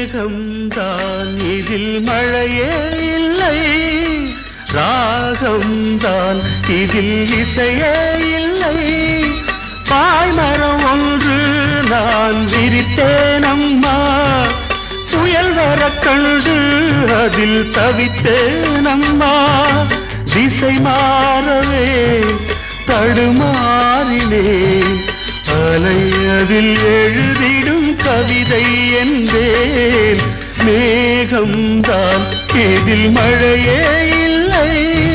மேகம்தான் இதில் மழையே இல்லை ராகம்தான் இதில் இசையே இல்லை பாய்மரம் ஒன்று நான் விரித்தேன் அம்மா புயல் வர கண்டு அதில் தவித்தேன் அம்மா திசை மாறவே தடுமாறினேன் அலை அதில் எழுதிடும் கவிதை என்பேன் மேகம்தான் இதில் மழையே இல்லை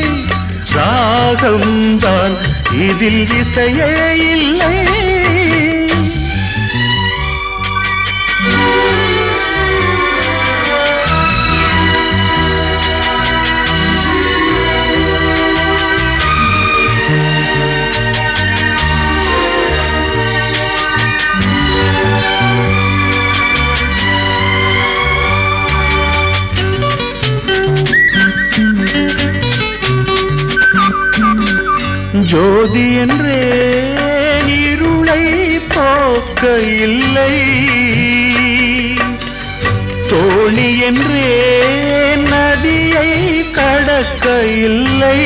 ராகம்தான் இதில் இசையே இல்லை ஜோதி என்றே இருளை போக்க இல்லை தோணி என்றே நதியை கடக்க இல்லை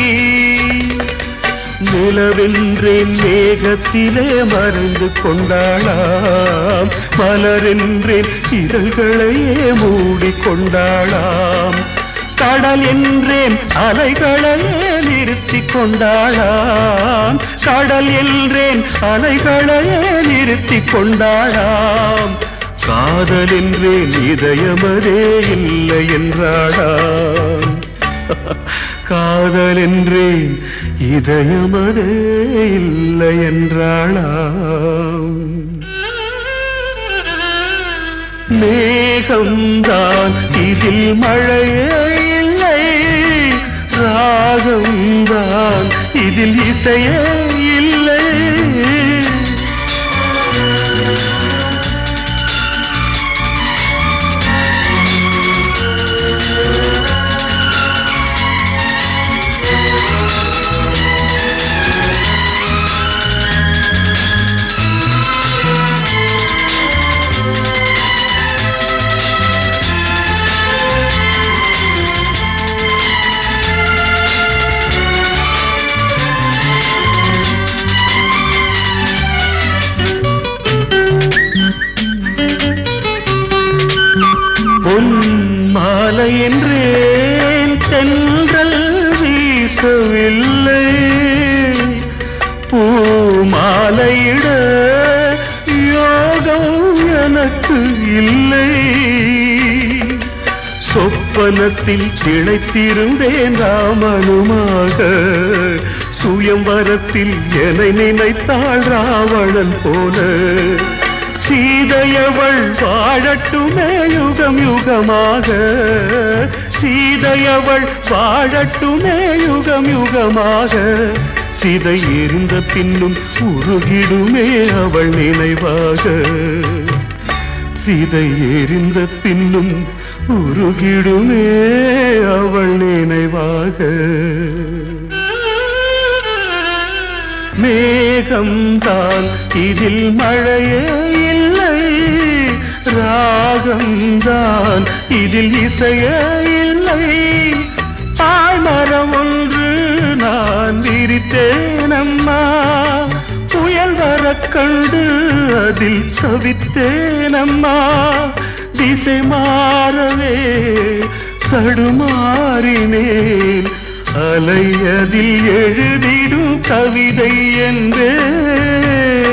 நிலவென்றேன் மேகத்திலே மறைந்து கொண்டாளாம் மலரென்றேன் இதழ்களையே மூடிக்கொண்டாளாம் கடல் என்றேன் அலைகளையே நிறுத்தி கொண்டாளாம் கடல் என்றேன் அலைகளையே நிறுத்தி கொண்டாளாம் காதல் என்றேன் இதயமதே இல்லை என்றாளாம் காதல் என்றேன் இதயமதே இல்லை என்றாளாம் மேகம்தான் இதில் மழையே இல்லை ராகம்தான் இதில் இசையே இல்லை பொன் மாலை என்றேன் தென்றல் வீசவில்லை பூ மாலையிட யோகம் எனக்கு இல்லை சொப்பனத்தில் திளைத்திருந்தேன் ராமனுமாக சுயம்பரத்தில் என்னை நினைத்தாள் ராவணன் போல சீதையவள் வாழட்டுமே யுகம் யுகமாக சீதையவள் வாழட்டுமே யுகம் யுகமாக சிதை எரிந்த பின்னும் உருகிடுமே அவள் நினைவாக சிதை எரிந்த பின்னும் உருகிடுமே அவள் நினைவாக மேகம்தான் இதில் மழையே இல்லை ராகம்தான் இதில் இசையே இல்லை தாய்மரம் ஒன்று நான் விரித்தேன் அம்மா புயல் வர கண்டு அதில் தவித்தேன் அம்மா திசை மாறவே தடுமாறினேன் அலையதில் எழுதிடும் கவிதை என்றே